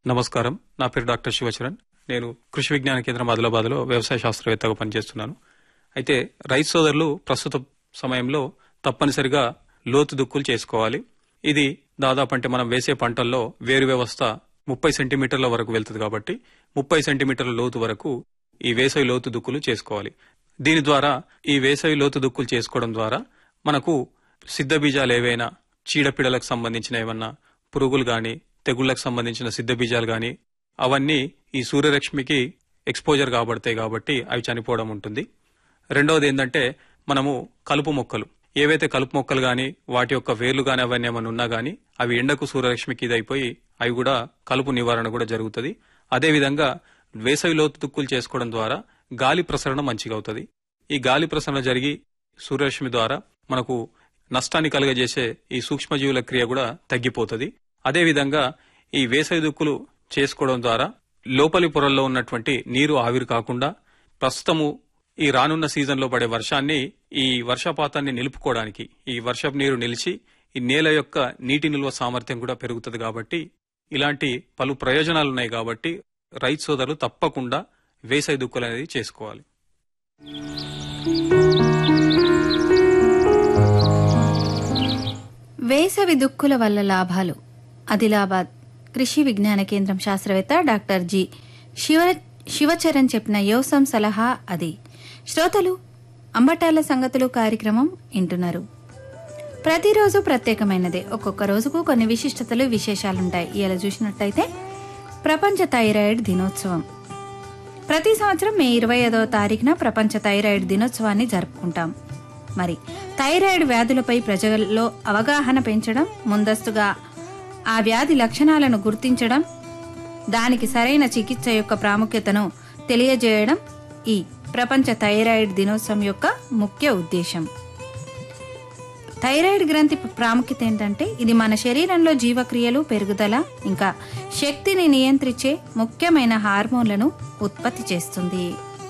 నమస్కారం నా పేరు డాక్టర్ శివచరణ్ నేను కృషి విజ్ఞాన కేంద్రం ఆదిలాబాద్లో వ్యవసాయ శాస్త్రవేత్తగా పనిచేస్తున్నాను అయితే రైతు సోదరులు ప్రస్తుత సమయంలో తప్పనిసరిగా లోతు దుక్కులు చేసుకోవాలి ఇది దాదాపు అంటే మనం వేసే పంటల్లో వేరు వ్యవస్థ ముప్పై సెంటీమీటర్ల వరకు వెళ్తుంది కాబట్టి ముప్పై సెంటీమీటర్ల లోతు వరకు ఈ వేసవి లోతు దుక్కులు చేసుకోవాలి దీని ద్వారా ఈ వేసవి లోతు దుక్కులు చేసుకోవడం ద్వారా మనకు సిద్ధ బీజాలు ఏవైనా చీడపీడలకు సంబంధించిన ఏమన్నా పురుగులు గాని తెగుళ్లకు సంబంధించిన సిద్ధ బీజాలు గాని అవన్నీ ఈ సూర్యరశ్మికి ఎక్స్పోజర్ కాబడతాయి కాబట్టి అవి చనిపోవడం ఉంటుంది రెండవది ఏంటంటే మనము కలుపు మొక్కలు ఏవైతే కలుపు మొక్కలు గాని వాటి యొక్క వేర్లు గాని అవన్నీ ఏమైనా ఉన్నా గాని అవి ఎండకు సూర్యరశ్మికి ఇదైపోయి అవి కూడా కలుపు నివారణ కూడా జరుగుతుంది అదేవిధంగా వేసవి లోతు దుక్కులు చేసుకోవడం ద్వారా గాలి ప్రసరణ మంచిగా అవుతుంది ఈ గాలి ప్రసరణ జరిగి సూర్యరశ్మి ద్వారా మనకు నష్టాన్ని కలుగజేసే ఈ సూక్ష్మజీవుల క్రియ కూడా తగ్గిపోతుంది అదేవిధంగా ఈ వేసవి దుక్కులు చేసుకోవడం ద్వారా లోపలి పొరల్లో ఉన్నటువంటి నీరు ఆవిరి కాకుండా ప్రస్తుతము ఈ రానున్న సీజన్లో పడే వర్షాన్ని ఈ వర్షపాతాన్ని నిలుపుకోవడానికి ఈ వర్షపు నీరు నిలిచి ఈ నేల యొక్క నీటి నిల్వ సామర్థ్యం కూడా పెరుగుతుంది కాబట్టి ఇలాంటి పలు ప్రయోజనాలు ఉన్నాయి కాబట్టి రైతు సోదరులు తప్పకుండా వేసవి దుక్కులు అనేది చేసుకోవాలి వేసవి దుక్కుల వల్ల లాభాలు ఆదిలాబాద్ కృషి విజ్ఞాన కేంద్రం శాస్త్రవేత్త డాక్టర్ జి శివ శివచరణ్ చెప్పిన యోసం సలహా అది శ్రోతలు అంబటాల సంగతులు కార్యక్రమం వింటున్నారు ప్రతిరోజు ప్రత్యేకమైనదే ఒక్కొక్క రోజుకు కొన్ని విశిష్టతలు విశేషాలుంటాయి ఇలా చూసినట్టయితే ప్రపంచ థైరాయిడ్ దినోత్సవం ప్రతి సంవత్సరం మే ఇరవై ఐదవ తారీఖున ప్రపంచ థైరాయిడ్ దినోత్సవాన్ని జరుపుకుంటాం మరి థైరాయిడ్ వ్యాధులపై ప్రజల్లో అవగాహన పెంచడం ముందస్తుగా ఆ వ్యాధి లక్షణాలను గుర్తించడం దానికి సరైన చికిత్స యొక్క ప్రాముఖ్యతను తెలియజేయడం ఈ ప్రపంచ థైరాయిడ్ దినోత్సవం యొక్క ముఖ్య ఉద్దేశం థైరాయిడ్ గ్రంథి ప్రాముఖ్యత ఏంటంటే ఇది మన శరీరంలో జీవక్రియలు పెరుగుదల ఇంకా శక్తిని నియంత్రించే ముఖ్యమైన హార్మోన్లను ఉత్పత్తి చేస్తుంది